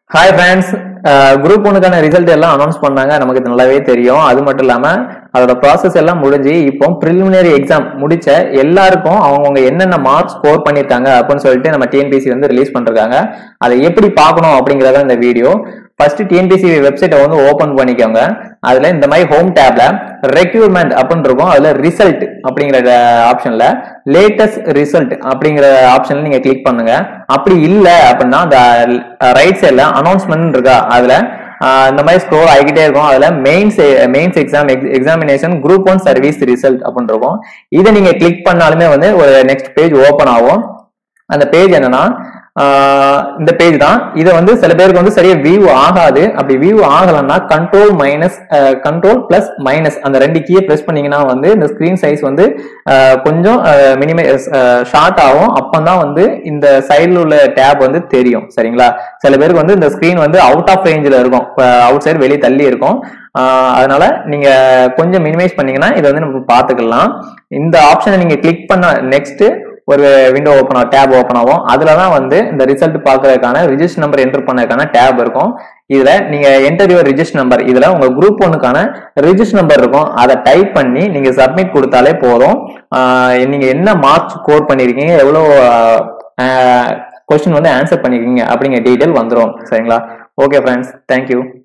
hi friends group ஒன்றுக்கான result எல்லாம் announce பண்ணாங்க நமக்கு இது நல்லாவே தெரியும் அது மட்டும் இல்லாம அதோட ப்ராசஸ் எல்லாம் முடிஞ்சு இப்போ ப்ரிலிமினரி எக்ஸாம் முடிச்ச எல்லாருக்கும் அவங்கவுங்க என்னென்ன மார்க் ஸ்கோர் பண்ணியிருக்காங்க அப்படின்னு சொல்லிட்டு நம்ம டிஎன்பிசி வந்து ரிலீஸ் பண்ணிருக்காங்க அதை எப்படி பார்க்கணும் அப்படிங்கறத இந்த வீடியோ ஃபர்ஸ்ட் டிஎன்பிசி வெப்சைட்டை வந்து ஓபன் பண்ணிக்கோங்க அதுல இந்த மாதிரி ஹோம் டேப்ல ரெக்யூர்மெண்ட் அப்படின்னு இருக்கும் அதுல ரிசல்ட் அப்படிங்கிற ஆப்ஷன்ல லேட்டஸ்ட் ரிசல்ட் அப்படிங்கிற ஆப்ஷன்ல நீங்க கிளிக் பண்ணுங்க அப்படி இல்ல அப்படின்னா அந்த ரைட் சைட்ல அனௌன்ஸ்மெண்ட் இருக்கா அதுல ஆஹ் இந்த மாதிரி ஸ்க்ரோல் ஆகிக்கிட்டே இருக்கும் அதுல mains mains exam examination group one service result அப்படின்னு இருக்கும் இதை நீங்க கிளிக் பண்ணாலுமே வந்து ஒரு நெக்ஸ்ட் பேஜ் ஓபன் ஆகும் அந்த பேஜ் என்னன்னா ஆஹ் இந்த பேஜ் தான் இதை வந்து சில பேருக்கு வந்து சரியா வியூ ஆகாது அப்படி வியூ ஆகலன்னா control minus control plus minus அந்த ரெண்டு கீயை பிரஸ் பண்ணீங்கன்னா வந்து இந்த ஸ்கிரீன் சைஸ் வந்து ஆஹ் கொஞ்சம் மினிமை ஷார்ட் ஆகும் அப்பதான் வந்து இந்த சைடில் உள்ள டேப் வந்து தெரியும் சரிங்களா சில பேருக்கு வந்து இந்த ஸ்கிரீன் வந்து அவுட் ஆஃப் ரேஞ்சில் இருக்கும் அவுட் சைடு வெளியே தள்ளி இருக்கும் ஆஹ் அதனால நீங்க கொஞ்சம் மினிமைஸ் பண்ணீங்கன்னா இதை வந்து நம்ம பார்த்துக்கலாம் இந்த ஆப்ஷனை நீங்க கிளிக் பண்ண நெக்ஸ்ட் ஒரு விண்டோ ஓப்பன் ஆகும் டேப் ஓப்பன் ஆகும் அதுல தான் வந்து இந்த ரிசல்ட் பார்க்கறதுக்கான ரிஜிஸ்டர் நம்பர் என்டர் பண்ணதுக்கான டேப் இருக்கும் இதுல நீங்க என்டர் யுவர் ரிஜிஸ்டர் நம்பர் இதுல உங்க குரூப் ஒன்னுக்கான ரிஜிஸ்டர் நம்பர் இருக்கும் அதை டைப் பண்ணி நீங்க சப்மிட் கொடுத்தாலே போதும் ஆஹ் நீங்க என்ன மார்க்ஸ் ஸ்கோர் பண்ணிருக்கீங்க எவ்வளவு கொஸ்டின் வந்து ஆன்சர் பண்ணிருக்கீங்க அப்படிங்கிற டீட்டெயில் வந்துடும் சரிங்களா ஓகே ஃப்ரெண்ட்ஸ் தேங்க்யூ